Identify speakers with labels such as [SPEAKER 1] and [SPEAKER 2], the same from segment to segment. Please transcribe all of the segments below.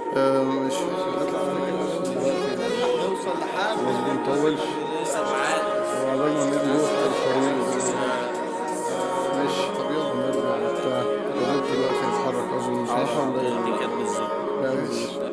[SPEAKER 1] آه، مش
[SPEAKER 2] نوصل لحد
[SPEAKER 1] بس بنطولش
[SPEAKER 2] سبعات
[SPEAKER 1] وعقبال ما نروح الطريق ماشي طب يلا نرجع وبتاع الولاد دلوقتي نتحرك اظن صح
[SPEAKER 2] دي كانت بالظبط
[SPEAKER 1] ماشي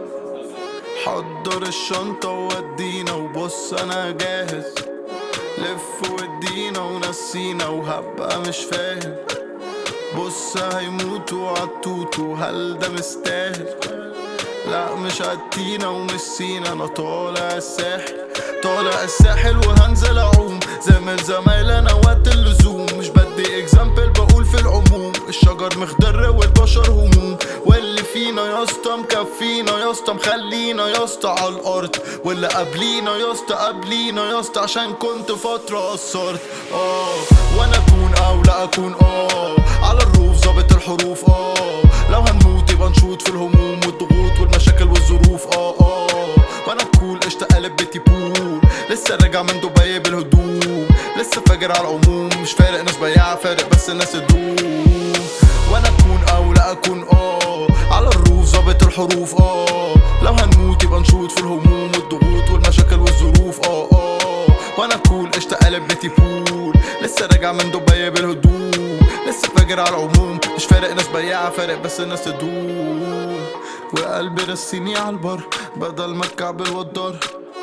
[SPEAKER 3] حضر الشنطة وودينا وبص أنا جاهز لف ودينا ونسينا وهبقى مش فاهم بص هيموتوا عالتوتو هل ده مستاهل لا مش عدينا ومش سينا انا طالع الساحل طالع الساحل وهنزل اعوم زي من زمايل انا وقت اللزوم مش بدي اكزامبل بقول في العموم الشجر مخضر والبشر هموم واللي فينا يا اسطى مكفينا يا اسطى مخلينا يا اسطى على الارض واللي قبلينا يا اسطى قبلينا يا اسطى عشان كنت فتره قصرت اه وانا اكون او لا اكون اه على الروف ظابط الحروف اه لو هنموت يبقى نشوط في الهموم والضغوط والمشاكل والظروف اه اه وانا كول قشطة قلب بيتي بول لسه راجع من دبي بالهدوم لسه فاجر على العموم مش فارق ناس بياعة فارق بس الناس تدوم وانا اكون او لا اكون اه على الروف ظابط الحروف اه لو هنموت يبقى نشوط في الهموم والضغوط والمشاكل والظروف اه اه وانا كول قشطة قلب بيتي بول لسه راجع من دبي بالهدوم لسه فاجر على العموم مش فارق ناس بياعة فارق بس الناس تدوم وقلبي رسيني على البر بدل ما الكعب والدار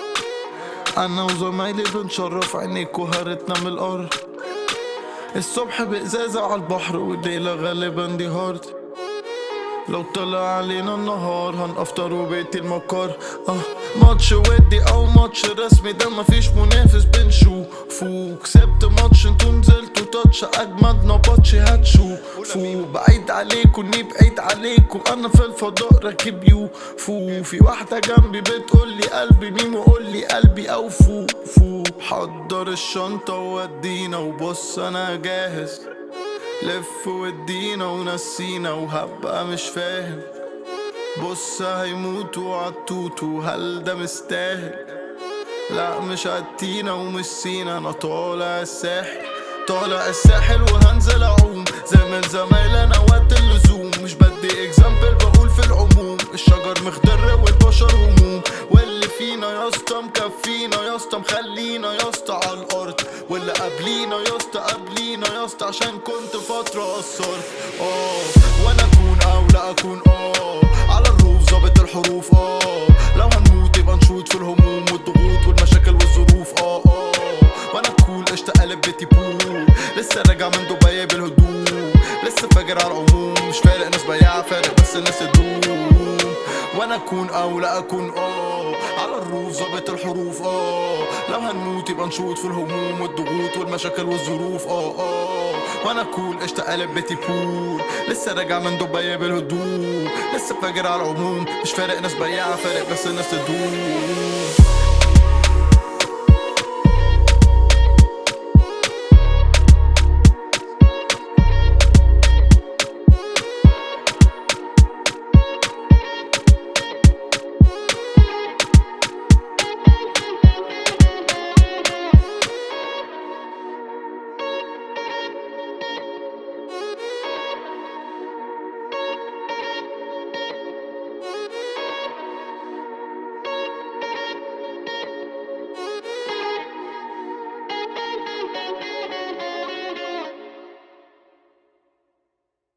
[SPEAKER 3] انا وزمايلي بنشرف عينيك وهرتنا من الارض الصبح بإزازة على البحر والليلة غالبا دي هارد لو طلع علينا النهار هنفطر وبيتي المكار اه ماتش ودي او ماتش رسمي ده مفيش منافس بنشوفه كسبت ماتش انتوا نزلتوا تاتش اجمد نبطش هتشوفوا بعيد عليكوا اني بعيد عليكوا انا في الفضاء راكب يوفو في واحدة جنبي بتقولي قلبي مين وقولي قلبي او فو فو حضر الشنطة وودينا وبص انا جاهز لف ودينا ونسينا وهبقى مش فاهم بص هيموتوا عالتوتو هل ده مستاهل لا مش عدينا ومش سينا انا طالع الساحل طالع الساحل وهنزل اعوم زي من زمايل انا وقت اللزوم مش بدي اكزامبل بقول في العموم الشجر مخضر والبشر هموم واللي فينا يا اسطى مكفينا يا اسطى مخلينا يا اسطى على الارض واللي قبلينا يا اسطى قبلينا يا اسطى عشان كنت فتره قصرت اه وانا اكون او لا اكون اه على الروف ظابط الحروف اه لو هنموت يبقى نشوط في الهموم والضغوط والمشاكل والظروف اه اه وانا كول قشطة قلب بيتي بول لسه راجع من دبي بالهدوم لسه فاجر على العموم مش فارق ناس بياعة فارق بس الناس تدوم وانا اكون او لا اكون اه على الروف ظابط الحروف اه لو هنموت يبقى نشوط في الهموم والضغوط والمشاكل والظروف اه اه وانا كول قشطة قلب بيتي بول لسه راجع من دبي بالهدوم لسه فاجر على العموم مش فارق ناس بياعة فارق بس الناس تدوم